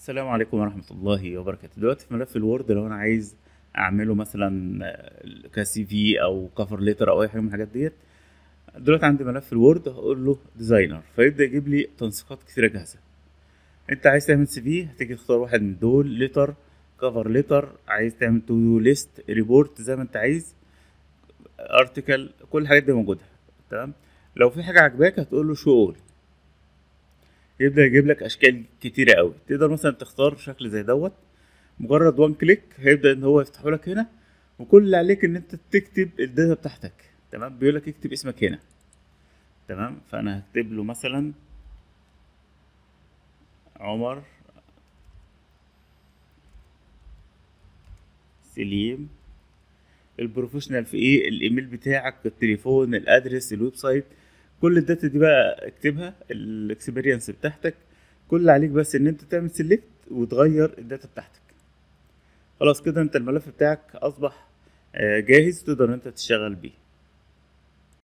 السلام عليكم ورحمة الله وبركاته دلوقتي في ملف الوورد لو انا عايز اعمله مثلا كسي في او كفر ليتر او اي حاجة من الحاجات ديت دلوقتي عندي ملف الوورد هقول له ديزاينر فيبدأ يجيب لي تنسيقات كتيرة جاهزة انت عايز تعمل سي في هتيجي تختار واحد من دول ليتر كفر ليتر عايز تعمل تو دو ليست ريبورت زي ما انت عايز ارتكل كل الحاجات دي موجودة تمام لو في حاجة عجباك هتقول له شو اول يبدا يجيب لك اشكال كتيره قوي تقدر مثلا تختار شكل زي دوت مجرد وان كليك هيبدا ان هو يفتحه لك هنا وكل اللي عليك ان انت تكتب الداتا بتاعتك تمام بيقول لك اكتب اسمك هنا تمام فانا هكتب له مثلا عمر سليم البروفيشنال في ايه الايميل بتاعك التليفون الادرس الويب سايت كل الداتا دي بقى اكتبها الاكسبيرينس بتاعتك كل اللي عليك بس ان انت تعمل سيلكت وتغير الداتا بتاعتك خلاص كده انت الملف بتاعك اصبح جاهز تقدر ان انت تشتغل بيه